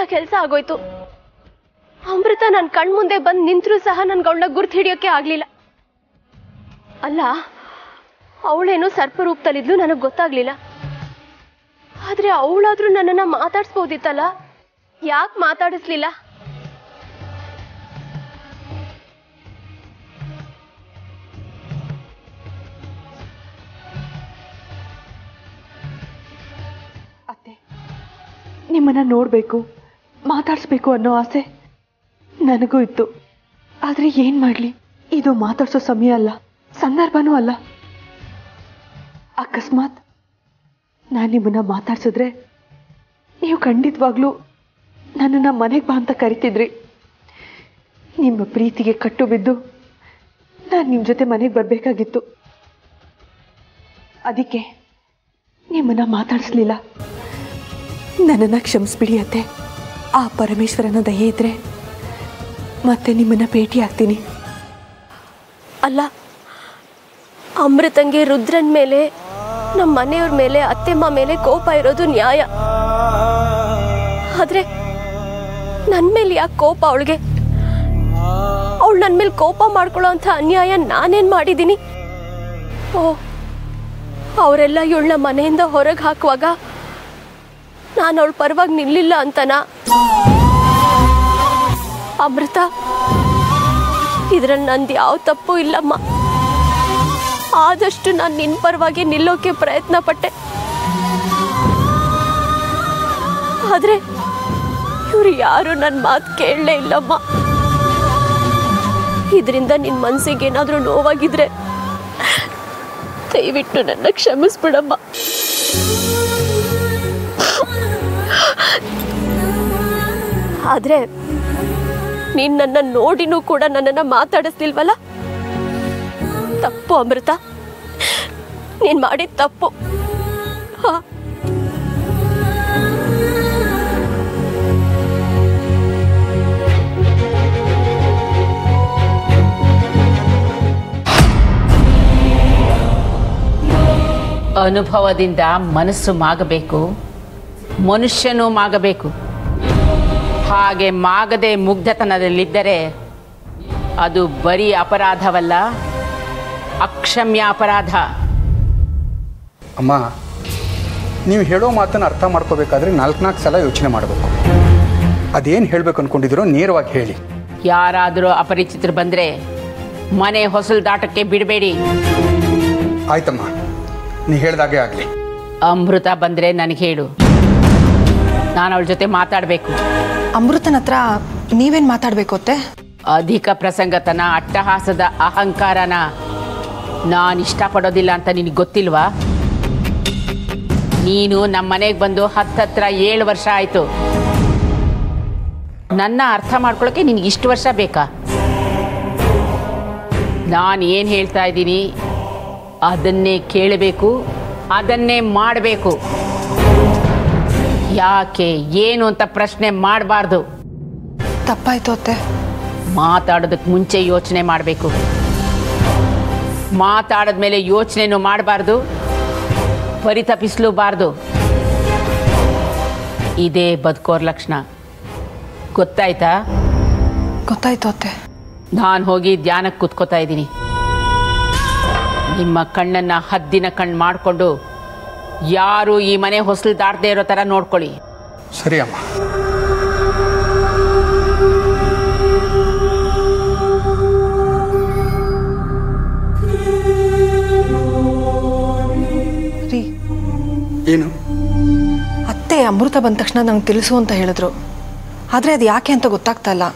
ಕೆಲಸ ಆಗೋಯ್ತು ಅಮೃತ ನನ್ನ ಕಣ್ಮುಂದೆ ಬಂದು ನಿಂತರೂ ಸಹ ನನ್ಗೆ ಅವಳನ್ನ ಗುರ್ತು ಹಿಡಿಯೋಕೆ ಆಗ್ಲಿಲ್ಲ ಅಲ್ಲ ಅವಳೇನೋ ಸರ್ಪರೂಪದಲ್ಲಿದ್ಲು ನನಗೆ ಗೊತ್ತಾಗ್ಲಿಲ್ಲ ಆದ್ರೆ ಅವಳಾದ್ರೂ ನನ್ನನ್ನ ಮಾತಾಡ್ಸ್ಬೋದಿತ್ತಲ್ಲ ಯಾಕೆ ಮಾತಾಡಿಸ್ಲಿಲ್ಲ ಅತ್ತೆ ನಿಮ್ಮನ್ನ ನೋಡಬೇಕು ಮಾತಾಡಿಸ್ಬೇಕು ಅನ್ನೋ ಆಸೆ ನನಗೂ ಇತ್ತು ಆದರೆ ಏನು ಮಾಡಲಿ ಇದು ಮಾತಾಡ್ಸೋ ಸಮಯ ಅಲ್ಲ ಸಂದರ್ಭನೂ ಅಲ್ಲ ಅಕಸ್ಮಾತ್ ನಾನು ನಿಮ್ಮನ್ನ ಮಾತಾಡ್ಸಿದ್ರೆ ನೀವು ಖಂಡಿತವಾಗ್ಲೂ ನನ್ನನ್ನು ಮನೆಗೆ ಬಾ ಅಂತ ಕರಿತಿದ್ರಿ ನಿಮ್ಮ ಪ್ರೀತಿಗೆ ಕಟ್ಟು ಬಿದ್ದು ನಾನು ನಿಮ್ಮ ಜೊತೆ ಮನೆಗೆ ಬರಬೇಕಾಗಿತ್ತು ಅದಕ್ಕೆ ನಿಮ್ಮನ್ನ ಮಾತಾಡಿಸ್ಲಿಲ್ಲ ನನ್ನನ್ನು ಕ್ಷಮಿಸ್ಬಿಡಿ ಅತ್ತೆ ಆ ಪರಮೇಶ್ವರನ ದಯೆ ಇದ್ರೆ ಮತ್ತೆ ನಿಮ್ಮನ್ನ ಭೇಟಿ ಆಗ್ತೀನಿ ಅಲ್ಲ ಅಮೃತಂಗೆ ರುದ್ರನ್ ಮೇಲೆ ನಮ್ಮ ಮನೆಯವ್ರ ಮೇಲೆ ಅತ್ತೆಮ್ಮ ಮೇಲೆ ಕೋಪ ಇರೋದು ನ್ಯಾಯ ಆದ್ರೆ ನನ್ನ ಮೇಲೆ ಯಾಕೆ ಕೋಪ ಅವಳಿಗೆ ಅವಳು ನನ್ನ ಮೇಲೆ ಕೋಪ ಮಾಡ್ಕೊಳ್ಳೋ ಅಂಥ ಅನ್ಯಾಯ ನಾನೇನ್ ಮಾಡಿದ್ದೀನಿ ಓ ಅವರೆಲ್ಲ ಇವಳನ್ನ ಮನೆಯಿಂದ ಹೊರಗೆ ಹಾಕುವಾಗ ನಾನು ಅವಳ ಪರವಾಗಿ ನಿಲ್ಲಿಲ್ಲ ಅಂತನಾ ಅಮೃತ ಇದ್ರಲ್ಲಿ ನಂದು ಯಾವ ತಪ್ಪು ಇಲ್ಲಮ್ಮ ಆದಷ್ಟು ನಾನು ನಿನ್ನ ಪರವಾಗಿ ನಿಲ್ಲೋಕೆ ಪ್ರಯತ್ನ ಪಟ್ಟೆ ಆದ್ರೆ ಇವ್ರು ಯಾರು ನನ್ನ ಮಾತು ಕೇಳಲೇ ಇಲ್ಲಮ್ಮ ಇದರಿಂದ ನಿನ್ನ ಮನಸ್ಸಿಗೆ ಏನಾದರೂ ನೋವಾಗಿದ್ರೆ ದಯವಿಟ್ಟು ನನ್ನ ಕ್ಷಮಿಸ್ಬಿಡಮ್ಮ ಆದ್ರೆ ನೀನ್ ನನ್ನ ನೋಡಿನೂ ಕೂಡ ನನ್ನನ್ನ ಮಾತಾಡಿಸ್ಲಿಲ್ವಲ್ಲ ತಪ್ಪು ಅಮೃತ ನೀನ್ ಮಾಡಿದ ತಪ್ಪು ಹಾ ಅನುಭವದಿಂದ ಮನಸ್ಸು ಮಾಗಬೇಕು ಮನುಷ್ಯನೂ ಮಾಗಬೇಕು ಹಾಗೆ ಮಾಗದೆ ಮುಗ್ಧತನದಲ್ಲಿದ್ದರೆ ಅದು ಬರೀ ಅಪರಾಧವಲ್ಲ ಅಕ್ಷಮ್ಯ ಅಪರಾಧ ಅಮ್ಮ ನೀವು ಹೇಳೋ ಮಾತನ್ನು ಅರ್ಥ ಮಾಡ್ಕೋಬೇಕಾದ್ರೆ ನಾಲ್ಕು ನಾಲ್ಕು ಸಲ ಯೋಚನೆ ಮಾಡಬೇಕು ಅದೇನು ಹೇಳಬೇಕು ಅಂದ್ಕೊಂಡಿದ್ದೀರೋ ನೇರವಾಗಿ ಹೇಳಿ ಯಾರಾದರೂ ಅಪರಿಚಿತರು ಬಂದರೆ ಮನೆ ಹೊಸಲು ದಾಟಕ್ಕೆ ಬಿಡಬೇಡಿ ಆಯ್ತಮ್ಮ ನೀ ಹೇಳ್ದಾಗೆ ಆಗಲಿ ಅಮೃತ ಬಂದರೆ ನನಗೆ ಹೇಳು ನಾನು ಅವಳ ಜೊತೆ ಮಾತಾಡಬೇಕು ಅಮೃತನ ಹತ್ರ ನೀವೇನು ಮಾತಾಡಬೇಕು ಅತ್ತೆ ಅಧಿಕ ಪ್ರಸಂಗತನ ಅಟ್ಟಹಾಸದ ಅಹಂಕಾರನ ನಾನು ಇಷ್ಟಪಡೋದಿಲ್ಲ ಅಂತ ನಿನಗೆ ಗೊತ್ತಿಲ್ವಾ ನೀನು ನಮ್ಮ ಮನೆಗೆ ಬಂದು ಹತ್ತತ್ರ ಏಳು ವರ್ಷ ಆಯಿತು ನನ್ನ ಅರ್ಥ ಮಾಡ್ಕೊಳ್ಳೋಕೆ ನಿನಗೆ ಇಷ್ಟು ವರ್ಷ ಬೇಕಾ ನಾನು ಏನು ಹೇಳ್ತಾ ಇದ್ದೀನಿ ಅದನ್ನೇ ಕೇಳಬೇಕು ಅದನ್ನೇ ಮಾಡಬೇಕು ಯಾಕೆ ಏನು ಅಂತ ಪ್ರಶ್ನೆ ಮಾಡಬಾರ್ದು ತಪ್ಪಾಯ್ತು ಅತ್ತೆ ಮಾತಾಡೋದಕ್ಕೆ ಮುಂಚೆ ಯೋಚನೆ ಮಾಡಬೇಕು ಮಾತಾಡಿದ್ಮೇಲೆ ಯೋಚನೆನೂ ಮಾಡಬಾರ್ದು ಪರಿತಪಿಸ್ಲೂಬಾರ್ದು ಇದೇ ಬದುಕೋರ್ ಲಕ್ಷಣ ಗೊತ್ತಾಯ್ತಾ ಗೊತ್ತಾಯ್ತು ಅತ್ತೆ ನಾನು ಹೋಗಿ ಧ್ಯಾನಕ್ಕೆ ಕೂತ್ಕೋತಾ ಇದ್ದೀನಿ ನಿಮ್ಮ ಕಣ್ಣನ್ನು ಹದ್ದಿನ ಕಣ್ಣು ಮಾಡಿಕೊಂಡು ಯಾರು ಈ ಮನೆ ಹೊಸಲು ದಾಟದೇ ಇರೋ ಥರ ನೋಡ್ಕೊಳ್ಳಿ ಸರಿ ಅಮ್ಮ ರೀ ಏನು ಅತ್ತೆ ಅಮೃತ ಬಂದ ತಕ್ಷಣ ನಂಗೆ ತಿಳಿಸು ಅಂತ ಹೇಳಿದ್ರು ಆದರೆ ಅದು ಯಾಕೆ ಅಂತ ಗೊತ್ತಾಗ್ತಾ ಇಲ್ಲ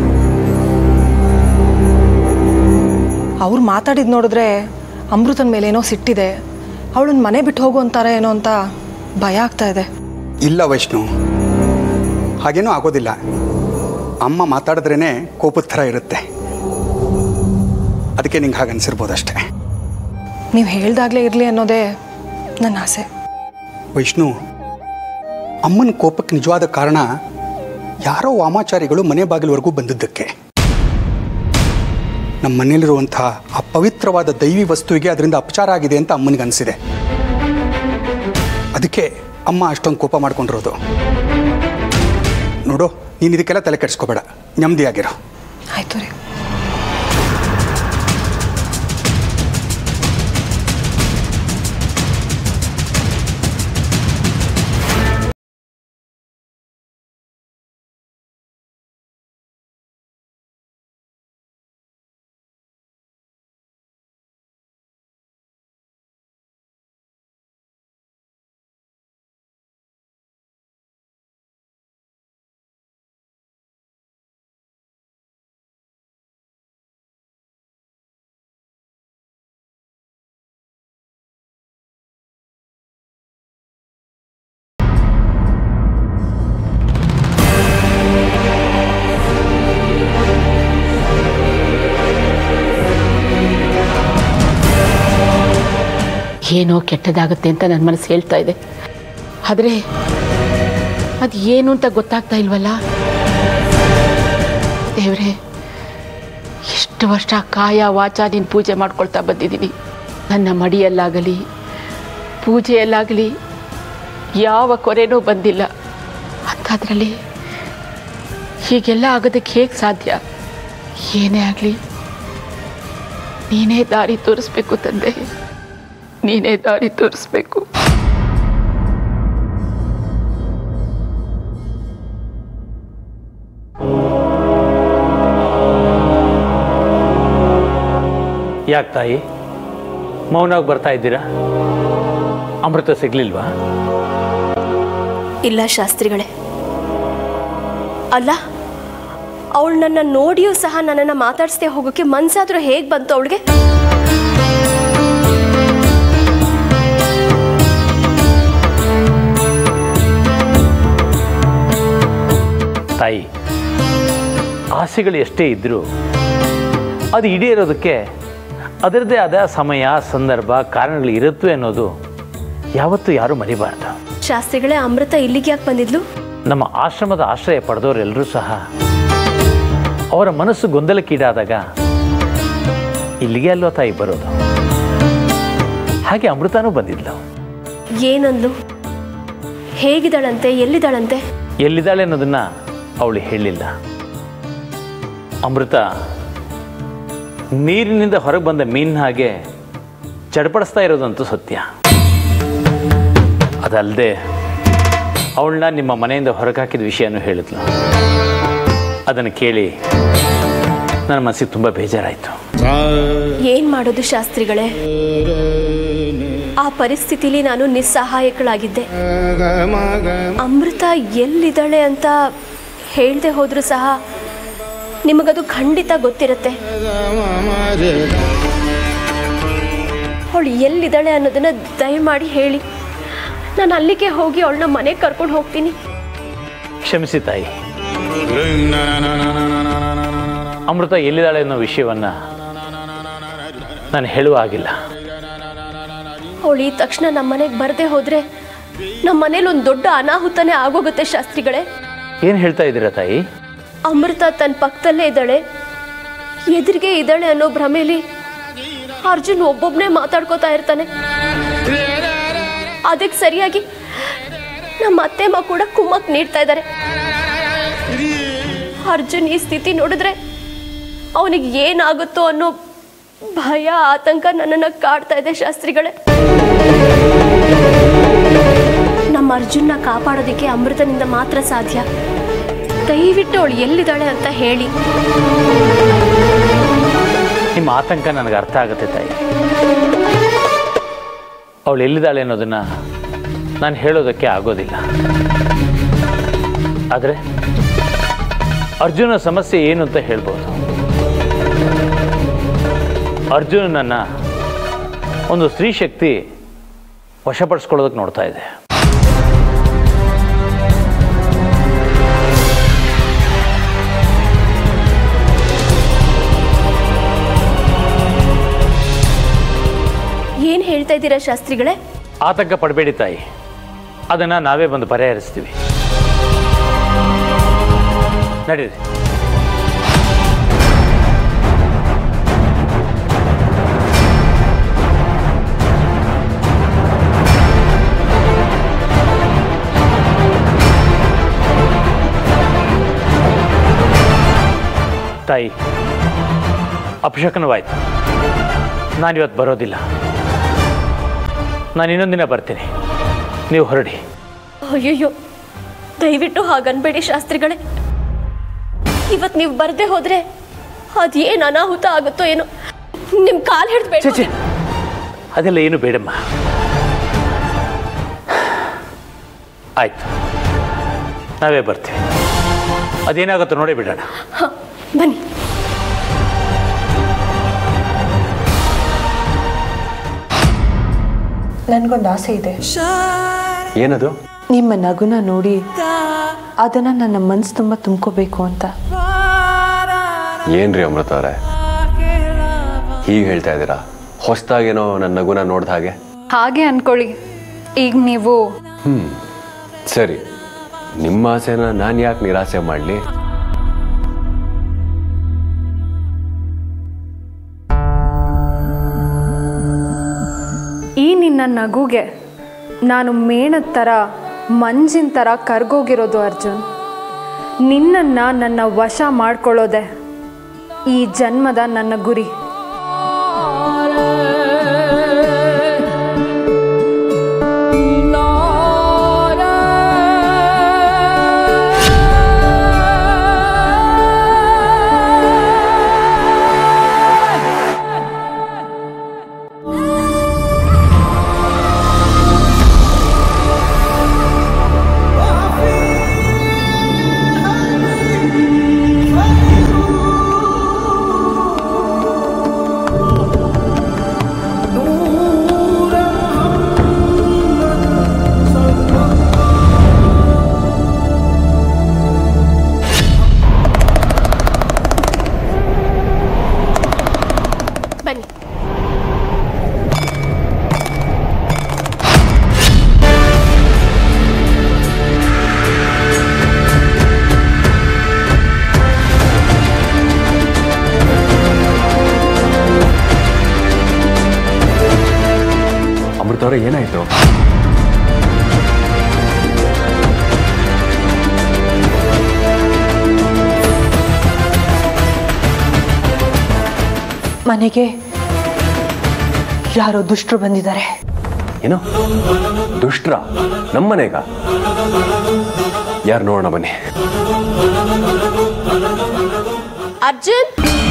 ಅವ್ರು ಮಾತಾಡಿದ್ ನೋಡಿದ್ರೆ ಅಮೃತನ ಮೇಲೇನೋ ಸಿಟ್ಟಿದೆ ಅವಳನ್ನ ಮನೆ ಬಿಟ್ಟು ಹೋಗು ಅಂತಾರೆ ಏನೋ ಅಂತ ಭಯ ಆಗ್ತಾ ಇದೆ ಇಲ್ಲ ವೈಷ್ಣು ಹಾಗೇನೂ ಆಗೋದಿಲ್ಲ ಅಮ್ಮ ಮಾತಾಡಿದ್ರೇ ಕೋಪದ ಥರ ಇರುತ್ತೆ ಅದಕ್ಕೆ ನಿಂಗೆ ಹಾಗೆ ಅನಿಸಿರ್ಬೋದಷ್ಟೇ ನೀವು ಹೇಳ್ದಾಗಲೇ ಇರಲಿ ಅನ್ನೋದೇ ನನ್ನ ಆಸೆ ವೈಷ್ಣು ಅಮ್ಮನ ಕೋಪಕ್ಕೆ ನಿಜವಾದ ಕಾರಣ ಯಾರೋ ವಾಮಾಚಾರಿಗಳು ಮನೆ ಬಾಗಿಲವರೆಗೂ ಬಂದಿದ್ದಕ್ಕೆ ನಮ್ಮ ಮನೇಲಿರುವಂಥ ಆ ಪವಿತ್ರವಾದ ದೈವಿ ವಸ್ತುವಿಗೆ ಅದರಿಂದ ಅಪಚಾರ ಆಗಿದೆ ಅಂತ ಅಮ್ಮನಿಗೆ ಅನಿಸಿದೆ ಅದಕ್ಕೆ ಅಮ್ಮ ಅಷ್ಟೊಂದು ಕೋಪ ಮಾಡ್ಕೊಂಡಿರೋದು ನೋಡು ನೋಡು ನೀನು ಇದಕ್ಕೆಲ್ಲ ತಲೆ ಕೆಡಿಸ್ಕೋಬೇಡ ನೆಮ್ಮದಿಯಾಗಿರೋ ಆಯ್ತು ರೀ ಏನೋ ಕೆಟ್ಟದಾಗುತ್ತೆ ಅಂತ ನನ್ನ ಮನಸ್ಸು ಹೇಳ್ತಾ ಇದೆ ಆದರೆ ಅದು ಏನು ಅಂತ ಗೊತ್ತಾಗ್ತಾ ಇಲ್ವಲ್ಲ ದೇವ್ರೆ ಎಷ್ಟು ವರ್ಷ ಕಾಯ ವಾಚ ನೀನು ಪೂಜೆ ಮಾಡ್ಕೊಳ್ತಾ ಬಂದಿದ್ದೀನಿ ನನ್ನ ಮಡಿಯಲ್ಲಾಗಲಿ ಪೂಜೆಯಲ್ಲಾಗಲಿ ಯಾವ ಕೊರೆನೂ ಬಂದಿಲ್ಲ ಅಂಥದ್ರಲ್ಲಿ ಹೀಗೆಲ್ಲ ಆಗೋದಕ್ಕೆ ಹೇಗೆ ಸಾಧ್ಯ ಏನೇ ಆಗಲಿ ನೀನೇ ದಾರಿ ತೋರಿಸ್ಬೇಕು ತಂದೆ ನೀನೇ ದಾರಿ ತೋರಿಸ್ಬೇಕು ಯಾಕೆ ತಾಯಿ ಮೌನಾಗಿ ಬರ್ತಾ ಇದ್ದೀರಾ ಅಮೃತ ಸಿಗ್ಲಿಲ್ವಾ ಇಲ್ಲ ಶಾಸ್ತ್ರಿಗಳೇ ಅಲ್ಲ ಅವಳು ನನ್ನ ನೋಡಿಯೂ ಸಹ ನನ್ನನ್ನು ಮಾತಾಡಿಸ್ದೆ ಹೋಗೋಕ್ಕೆ ಮನ್ಸಾದ್ರೂ ಹೇಗೆ ಬಂತು ಅವಳಿಗೆ ತಾಯಿ ಆಸೆಗಳು ಎಷ್ಟೇ ಇದ್ದರೂ ಅದು ಈಡೇರೋದಕ್ಕೆ ಅದರದ್ದೇ ಆದ ಸಮಯ ಸಂದರ್ಭ ಕಾರಣಗಳು ಇರುತ್ತವೆ ಅನ್ನೋದು ಯಾವತ್ತೂ ಯಾರೂ ಮರಿಬಾರ್ದು ಶಾಸ್ತ್ರಿಗಳೇ ಅಮೃತ ಇಲ್ಲಿಗೆ ಯಾಕೆ ಬಂದಿದ್ಲು ನಮ್ಮ ಆಶ್ರಮದ ಆಶ್ರಯ ಪಡೆದವರೆಲ್ಲರೂ ಸಹ ಅವರ ಮನಸ್ಸು ಗೊಂದಲಕ್ಕೀಡಾದಾಗ ಇಲ್ಲಿಗೆ ಅಲ್ವಾ ತಾಯಿ ಬರೋದು ಹಾಗೆ ಅಮೃತನೂ ಬಂದಿದ್ಲು ಏನಂದ್ಲು ಹೇಗಿದ್ದಾಳಂತೆ ಎಲ್ಲಿದ್ದಾಳಂತೆ ಎಲ್ಲಿದ್ದಾಳೆ ಅನ್ನೋದನ್ನ ಅವಳು ಹೇಳಿಲ್ಲ ಅಮೃತ ನೀರಿನಿಂದ ಹೊರಗೆ ಬಂದ ಮೀನಿನ ಹಾಗೆ ಚಡಪಡಿಸ್ತಾ ಇರೋದಂತೂ ಸತ್ಯ ಅದಲ್ಲದೆ ಅವಳನ್ನ ನಿಮ್ಮ ಮನೆಯಿಂದ ಹೊರಗೆ ಹಾಕಿದ ವಿಷಯನೂ ಹೇಳಿದ್ಲು ಅದನ್ನು ಕೇಳಿ ನನ್ನ ಮನಸ್ಸಿಗೆ ತುಂಬ ಬೇಜಾರಾಯಿತು ಏನ್ ಮಾಡೋದು ಶಾಸ್ತ್ರಿಗಳೇ ಆ ಪರಿಸ್ಥಿತಿಲಿ ನಾನು ನಿಸ್ಸಹಾಯಕಳಾಗಿದ್ದೆ ಅಮೃತ ಎಲ್ಲಿದ್ದಾಳೆ ಅಂತ ಹೇಳ್ದೆ ಹೋದ್ರೂ ಸಹ ನಿಮಗದು ಖಂಡಿತ ಗೊತ್ತಿರುತ್ತೆ ಅವಳು ಎಲ್ಲಿದ್ದಾಳೆ ಅನ್ನೋದನ್ನ ದಯಮಾಡಿ ಹೇಳಿ ನಾನು ಅಲ್ಲಿಗೆ ಹೋಗಿ ಅವಳನ್ನ ಮನೆಗೆ ಕರ್ಕೊಂಡು ಹೋಗ್ತೀನಿ ಕ್ಷಮಿಸಿ ತಾಯಿ ಅಮೃತ ಎಲ್ಲಿದ್ದಾಳೆ ಅನ್ನೋ ವಿಷಯವನ್ನು ನಾನು ಹೇಳುವ ಆಗಿಲ್ಲ ಅವಳು ಈ ತಕ್ಷಣ ನಮ್ಮ ಮನೆಗೆ ಬರದೆ ಹೋದ್ರೆ ನಮ್ಮ ಮನೇಲಿ ಒಂದು ದೊಡ್ಡ ಅನಾಹುತನೇ ಆಗೋಗುತ್ತೆ ಶಾಸ್ತ್ರಿಗಳೇ ಏನು ಹೇಳ್ತಾ ಇದ್ದೀರಾ ತಾಯಿ ಅಮೃತ ತನ್ನ ಪಕ್ಕದಲ್ಲೇ ಇದ್ದಾಳೆ ಎದುರಿಗೆ ಇದ್ದಾಳೆ ಅನ್ನೋ ಭ್ರಮೆಲಿ ಅರ್ಜುನ್ ಒಬ್ಬೊಬ್ಬನೇ ಮಾತಾಡ್ಕೋತಾ ಇರ್ತಾನೆ ಅದಕ್ಕೆ ಸರಿಯಾಗಿ ನಮ್ಮ ಅತ್ತೆಮ್ಮ ಕೂಡ ಕುಮ್ಮಕ್ ನೀಡ್ತಾ ಇದ್ದಾರೆ ಅರ್ಜುನ್ ಈ ಸ್ಥಿತಿ ನೋಡಿದ್ರೆ ಅವನಿಗೆ ಏನಾಗುತ್ತೋ ಅನ್ನೋ ಭಯ ಆತಂಕ ನನ್ನನ್ನು ಕಾಡ್ತಾ ಇದೆ ಶಾಸ್ತ್ರಿಗಳೇ ನಮ್ಮ ಅರ್ಜುನ್ನ ಕಾಪಾಡೋದಕ್ಕೆ ಅಮೃತನಿಂದ ಮಾತ್ರ ಸಾಧ್ಯ ದಯವಿಟ್ಟು ಅವಳು ಎಲ್ಲಿದ್ದಾಳೆ ಅಂತ ಹೇಳಿ ನಿಮ್ಮ ಆತಂಕ ನನಗೆ ಅರ್ಥ ಆಗುತ್ತೆ ತಾಯಿ ಅವಳು ಎಲ್ಲಿದ್ದಾಳೆ ಅನ್ನೋದನ್ನ ನಾನು ಹೇಳೋದಕ್ಕೆ ಆಗೋದಿಲ್ಲ ಆದರೆ ಅರ್ಜುನ ಸಮಸ್ಯೆ ಏನು ಅಂತ ಹೇಳ್ಬೋದು ಅರ್ಜುನನನ್ನ ಒಂದು ಸ್ತ್ರೀ ಶಕ್ತಿ ವಶಪಡಿಸ್ಕೊಳ್ಳೋದಕ್ಕೆ ನೋಡ್ತಾ ಇದೆ ಏನ್ ಹೇಳ್ತಾ ಇದ್ದೀರಾ ಶಾಸ್ತ್ರಿಗಳೇ ಆತಂಕ ಪಡಬೇಡಿ ತಾಯಿ ಅದನ್ನು ನಾವೇ ಬಂದು ಪರಿಹರಿಸ್ತೀವಿ ನಡೀರಿ ತಾಯಿ ಅಪಶಕನವಾಯ್ತು ನಾನಿವತ್ತು ಬರೋದಿಲ್ಲ ನಾನು ಇನ್ನೊಂದು ದಿನ ಬರ್ತೀನಿ ನೀವು ಹೊರಡಿ ಅಯ್ಯಯ್ಯೋ ದಯವಿಟ್ಟು ಹಾಗನ್ಬೇಡಿ ಶಾಸ್ತ್ರಿಗಳೇ ಇವತ್ತು ನೀವು ಬರದೆ ಹೋದ್ರೆ ಅದೇನು ಅನಾಹುತ ಆಗುತ್ತೋ ಏನೋ ನಿಮ್ಮ ಕಾಲು ಹಿಡಿದ್ಬೇಡ ಛೇ ಛೇ ಅದೆಲ್ಲ ಏನು ಬೇಡಮ್ಮ ಆಯ್ತು ನಾವೇ ಬರ್ತೀವಿ ಅದೇನಾಗುತ್ತೋ ನೋಡೇ ಬಿಡೋಣ ಬನ್ನಿ ನನಗೊಂದು ಆಸೆ ಇದೆ ಏನದು ನಿಮ್ಮ ನಗುನ ನೋಡಿ ಅದನ್ನು ನನ್ನ ಮನಸ್ಸು ತುಂಬ ತುಂಬ್ಕೋಬೇಕು ಅಂತ ಏನ್ರಿ ಅಮೃತ ಅವರೇ ಹೀಗೆ ಹೇಳ್ತಾ ಇದ್ದೀರಾ ಹೊಸ್ದಾಗೇನೋ ನನ್ನ ನಗುನ ನೋಡ್ದ ಹಾಗೆ ಹಾಗೆ ಅನ್ಕೊಳ್ಳಿ ಈಗ ನೀವು ಹ್ಮ್ ಸರಿ ನಿಮ್ಮ ಆಸೆನ ನಾನು ಯಾಕೆ ನಿರಾಸೆ ಮಾಡಲಿ ಈ ನಿನ್ನ ನಗುಗೆ ನಾನು ಮೇಣದ ಥರ ಮಂಜಿನ ಥರ ಕರ್ಗೋಗಿರೋದು ಅರ್ಜುನ್ ನಿನ್ನನ್ನು ನನ್ನ ವಶ ಮಾಡ್ಕೊಳ್ಳೋದೆ ಈ ಜನ್ಮದ ನನ್ನ ಗುರಿ ಬನ್ನಿ ಅಮೃತ ಅವರೇ ಏನಾಯ್ತು ಮನೆಗೆ ಯಾರೋ ದುಷ್ಟರು ಬಂದಿದ್ದಾರೆ ಏನೋ ದುಷ್ಟ್ರ ನಮ್ಮನೆಗ ಯಾರು ನೋಡೋಣ ಬನ್ನಿ ಅರ್ಜುನ್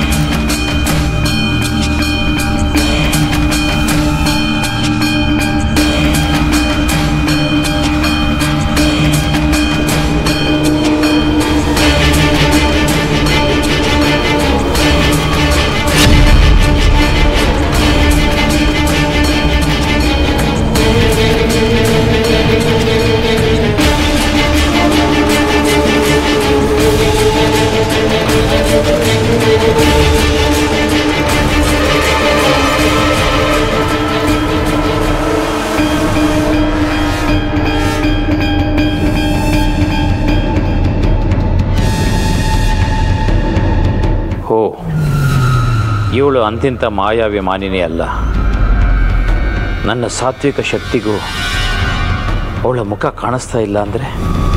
ಓ ಇವಳು ಅಂತಿಂತ ಮಾಯಾವಿ ಮಾನಿನಿ ಅಲ್ಲ ನನ್ನ ಸಾತ್ವಿಕ ಶಕ್ತಿಗೂ ಅವಳ ಮುಖ ಕಾಣಿಸ್ತಾ ಇಲ್ಲ ಅಂದರೆ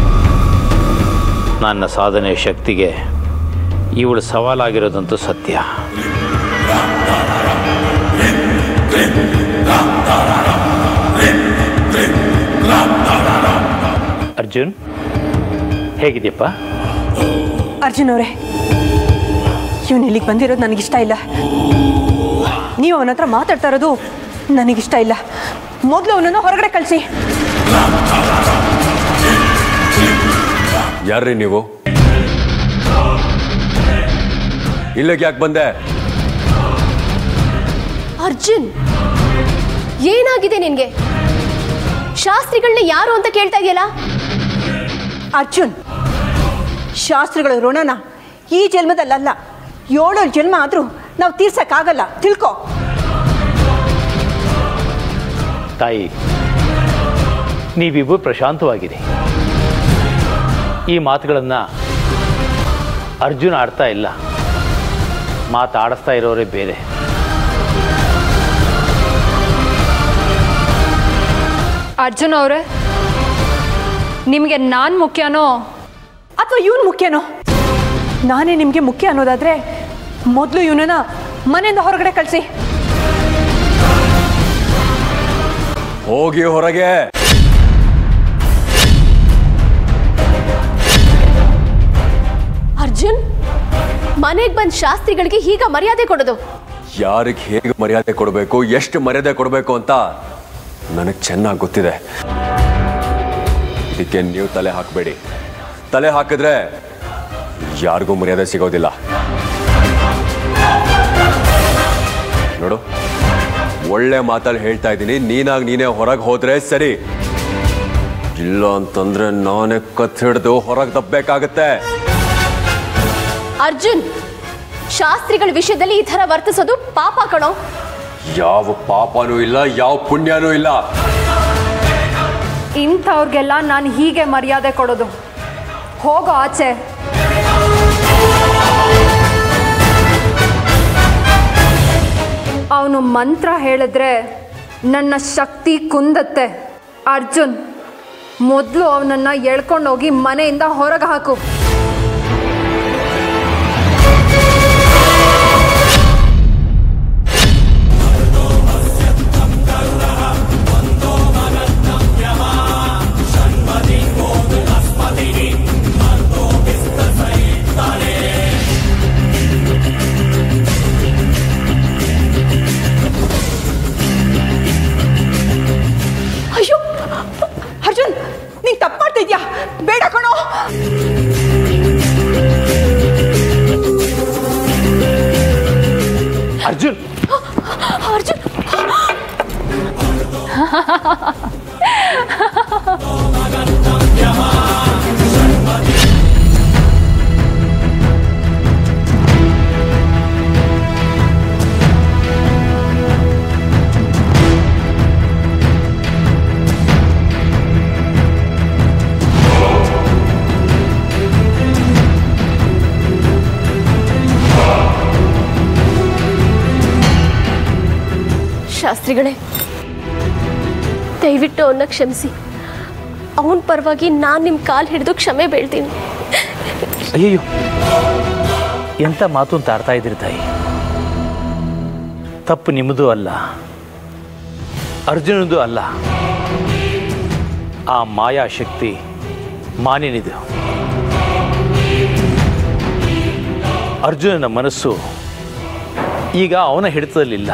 ನನ್ನ ಸಾಧನೆಯ ಶಕ್ತಿಗೆ ಇವಳು ಸವಾಲಾಗಿರೋದಂತೂ ಸತ್ಯ ಅರ್ಜುನ್ ಹೇಗಿದೆಯಪ್ಪ ಅರ್ಜುನ್ ಅವರೇ ಇವನು ಇಲ್ಲಿಗೆ ಬಂದಿರೋದು ನನಗಿಷ್ಟ ಇಲ್ಲ ನೀವು ಅವನ ಹತ್ರ ಮಾತಾಡ್ತಾ ಇರೋದು ನನಗಿಷ್ಟ ಇಲ್ಲ ಮೊದಲು ಅವನನ್ನು ಹೊರಗಡೆ ಕಳಿಸಿ ಯಾರ್ರಿ ನೀವು ಇಲ್ಲಿಗೆ ಯಾಕೆ ಬಂದೆ ಅರ್ಜುನ್ ಏನಾಗಿದೆ ನಿನ್ಗೆ ಶಾಸ್ತ್ರಿಗಳನ್ನ ಯಾರು ಅಂತ ಕೇಳ್ತಾ ಇದೆಯಲ್ಲ ಅರ್ಜುನ್ ಶಾಸ್ತ್ರಗಳ ಋಣನ ಈ ಜನ್ಮದಲ್ಲಲ್ಲ ಏಳೇಳು ಜನ್ಮ ಆದರೂ ನಾವು ತೀರ್ಸಕ್ಕಾಗಲ್ಲ ತಿಳ್ಕೊ ತಾಯಿ ನೀವಿಬ್ಬರು ಪ್ರಶಾಂತವಾಗಿದೆ ಈ ಮಾತುಗಳನ್ನು ಅರ್ಜುನ್ ಆಡ್ತಾ ಇಲ್ಲ ಮಾತಾಡಿಸ್ತಾ ಇರೋರೇ ಬೇರೆ ಅರ್ಜುನ್ ಅವರೇ ನಿಮಗೆ ನಾನು ಮುಖ್ಯನೋ ಅಥವಾ ಇವನು ಮುಖ್ಯನೋ ನಾನೇ ನಿಮಗೆ ಮುಖ್ಯ ಅನ್ನೋದಾದ್ರೆ ಮೊದಲು ಇವನನ್ನ ಮನೆಯಿಂದ ಹೊರಗಡೆ ಕಳಿಸಿ ಹೋಗಿ ಹೊರಗೆ ಅರ್ಜುನ್ ಮನೆಗೆ ಬಂದ ಶಾಸ್ತ್ರಿಗಳಿಗೆ ಹೀಗ ಮರ್ಯಾದೆ ಕೊಡೋದು ಯಾರಿಗೆ ಹೇಗೆ ಮರ್ಯಾದೆ ಕೊಡಬೇಕು ಎಷ್ಟು ಮರ್ಯಾದೆ ಕೊಡಬೇಕು ಅಂತ ನನಗೆ ಚೆನ್ನಾಗಿ ಗೊತ್ತಿದೆ ಇದಕ್ಕೆ ನೀವು ತಲೆ ಹಾಕಬೇಡಿ ತಲೆ ಹಾಕಿದ್ರೆ ಯಾರಿಗೂ ಮರ್ಯಾದೆ ಸಿಗೋದಿಲ್ಲ ನೋಡು ಒಳ್ಳೆ ಮಾತಲ್ಲಿ ಹೇಳ್ತಾ ಇದ್ದೀನಿ ನೀನಾಗಿ ನೀನೇ ಹೊರಗೆ ಹೋದ್ರೆ ಸರಿ ಇಲ್ಲ ಅಂತಂದ್ರೆ ನಾನೇ ಕತ್ ಹಿಡಿದು ಹೊರಗೆ ತಪ್ಪಬೇಕಾಗತ್ತೆ ಅರ್ಜುನ್ ಶಾಸ್ತ್ರಿಗಳ ವಿಷಯದಲ್ಲಿ ಈ ತರ ವರ್ತಿಸೋದು ಪಾಪ ಕಣೋ ಯಾವ ಪಾಪನೂ ಇಲ್ಲ ಯಾವ ಪುಣ್ಯನೂ ಇಲ್ಲ ಇಂಥವ್ರಿಗೆಲ್ಲ ನಾನು ಹೀಗೆ ಮರ್ಯಾದೆ ಕೊಡೋದು ಹೋಗೋ ಆಚೆ ಅವನು ಮಂತ್ರ ಹೇಳಿದ್ರೆ ನನ್ನ ಶಕ್ತಿ ಕುಂದತ್ತೆ ಅರ್ಜುನ್ ಮೊದಲು ಅವನನ್ನು ಎಳ್ಕೊಂಡೋಗಿ ಮನೆಯಿಂದ ಹೊರಗೆ ಹಾಕು ಅಯ್ಯೋ ಅರ್ಜುನ್ ನೀನ್ ತಪ್ಪು ಮಾಡ್ತಿದ್ಯಾ ಬೇಡ ಕಣೋ ಅರ್ಜುನ್ ಅರ್ಜುನ್ ಶಾಸ್ತ್ರಿಗಳೇ ದಯವಿಟ್ಟು ಅವನ್ನ ಕ್ಷಮಿಸಿ ಅವನ ಪರವಾಗಿ ನಾನು ನಿಮ್ಮ ಕಾಲು ಹಿಡಿದು ಕ್ಷಮೆ ಬೇಳ್ತೀನಿ ಅಯ್ಯಯ್ಯೋ ಎಂಥ ಮಾತು ಅಂತ ಆಡ್ತಾ ಇದ್ದೀರಿ ತಾಯಿ ತಪ್ಪು ನಿಮ್ಮದು ಅಲ್ಲ ಅರ್ಜುನದು ಅಲ್ಲ ಆ ಮಾಯಾಶಕ್ತಿ ಮಾನಿನಿದು ಅರ್ಜುನನ ಮನಸ್ಸು ಈಗ ಅವನ ಹಿಡಿತದಲ್ಲಿಲ್ಲ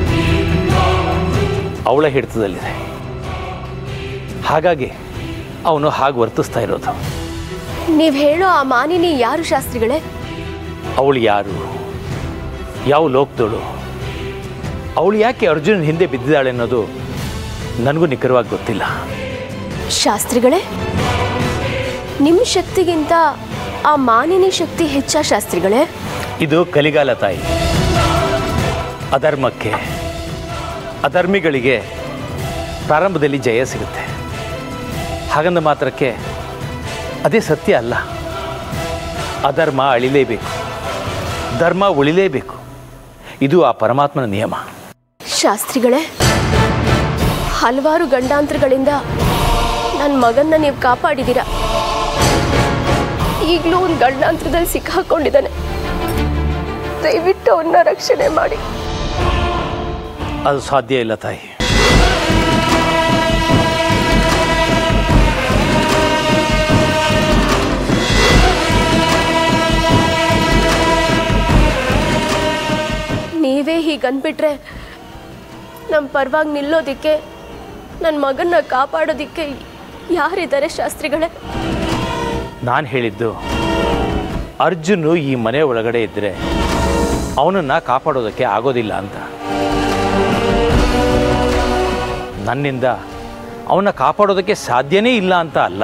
ಅವಳ ಹಿಡಿತದಲ್ಲಿದೆ ಹಾಗಾಗಿ ಅವನು ಹಾಗೆ ವರ್ತಿಸ್ತಾ ಇರೋದು ನೀವು ಹೇಳೋ ಆ ಮಾನಿನಿ ಯಾರು ಶಾಸ್ತ್ರಿಗಳೇ ಅವಳು ಯಾರು ಯಾವ ಲೋಕದವಳು ಅವಳು ಯಾಕೆ ಅರ್ಜುನನ ಹಿಂದೆ ಬಿದ್ದಿದ್ದಾಳೆ ಅನ್ನೋದು ನನಗೂ ನಿಖರವಾಗಿ ಗೊತ್ತಿಲ್ಲ ಶಾಸ್ತ್ರಿಗಳೇ ನಿಮ್ಮ ಶಕ್ತಿಗಿಂತ ಆ ಮಾನಿನಿ ಶಕ್ತಿ ಹೆಚ್ಚ ಶಾಸ್ತ್ರಿಗಳೇ ಇದು ಕಲಿಗಾಲ ತಾಯಿ ಅಧರ್ಮಕ್ಕೆ ಅಧರ್ಮಿಗಳಿಗೆ ಪ್ರಾರಂಭದಲ್ಲಿ ಜಯ ಸಿಗುತ್ತೆ ಹಾಗಂದ ಮಾತ್ರಕ್ಕೆ ಅದೇ ಸತ್ಯ ಅಲ್ಲ ಅಧರ್ಮ ಅಳಿಲೇಬೇಕು ಧರ್ಮ ಉಳಿಲೇಬೇಕು ಇದು ಆ ಪರಮಾತ್ಮನ ನಿಯಮ ಶಾಸ್ತ್ರಿಗಳೇ ಹಲವಾರು ಗಂಡಾಂತರಗಳಿಂದ ನನ್ನ ಮಗನ್ನ ನೀವು ಕಾಪಾಡಿದ್ದೀರ ಈಗಲೂ ಒಂದು ಗಂಡಾಂತರದಲ್ಲಿ ಸಿಕ್ಕಾಕೊಂಡಿದ್ದಾನೆ ದಯವಿಟ್ಟು ಅವನ್ನ ರಕ್ಷಣೆ ಮಾಡಿ ಅದು ಸಾಧ್ಯ ಇಲ್ಲ ತಾಯಿ ನೀವೇ ಹೀಗೆ ಅಂದ್ಬಿಟ್ರೆ ನಮ್ಮ ಪರವಾಗಿ ನಿಲ್ಲೋದಿಕ್ಕೆ ನನ್ನ ಮಗನ್ನ ಕಾಪಾಡೋದಿಕ್ಕೆ ಯಾರಿದ್ದಾರೆ ಶಾಸ್ತ್ರಿಗಳೇ ನಾನು ಹೇಳಿದ್ದು ಅರ್ಜುನು ಈ ಮನೆ ಒಳಗಡೆ ಇದ್ದರೆ ಅವನನ್ನು ಕಾಪಾಡೋದಕ್ಕೆ ಆಗೋದಿಲ್ಲ ಅಂತ ನನ್ನಿಂದ ಅವನ್ನ ಕಾಪಾಡೋದಕ್ಕೆ ಸಾಧ್ಯನೇ ಇಲ್ಲ ಅಂತ ಅಲ್ಲ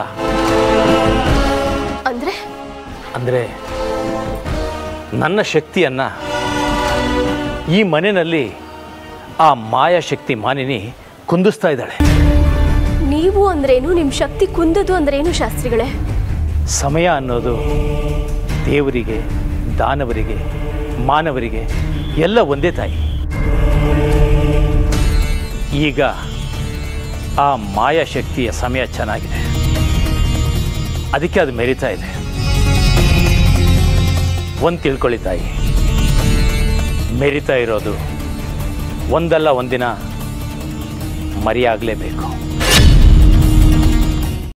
ಅಂದ್ರೆ ಅಂದರೆ ನನ್ನ ಶಕ್ತಿಯನ್ನು ಈ ಮನೆಯಲ್ಲಿ ಆ ಮಾಯಾಶಕ್ತಿ ಮಾನಿನಿ ಕುಂದಿಸ್ತಾ ಇದ್ದಾಳೆ ನೀವು ಅಂದ್ರೇನು ನಿಮ್ಮ ಶಕ್ತಿ ಕುಂದದು ಅಂದ್ರೇನು ಶಾಸ್ತ್ರಿಗಳೇ ಸಮಯ ಅನ್ನೋದು ದೇವರಿಗೆ ದಾನವರಿಗೆ ಮಾನವರಿಗೆ ಎಲ್ಲ ಒಂದೇ ತಾಯಿ ಈಗ ಆ ಮಾಯಾಶಕ್ತಿಯ ಸಮಯ ಚೆನ್ನಾಗಿದೆ ಅದಕ್ಕೆ ಅದು ಮೆರಿತಾ ಇದೆ ಒಂದು ತಿಳ್ಕೊಳ್ಳಿ ತಾಯಿ ಮೆರಿತಾ ಇರೋದು ಒಂದಲ್ಲ ಒಂದಿನ ಮರಿಯಾಗಲೇಬೇಕು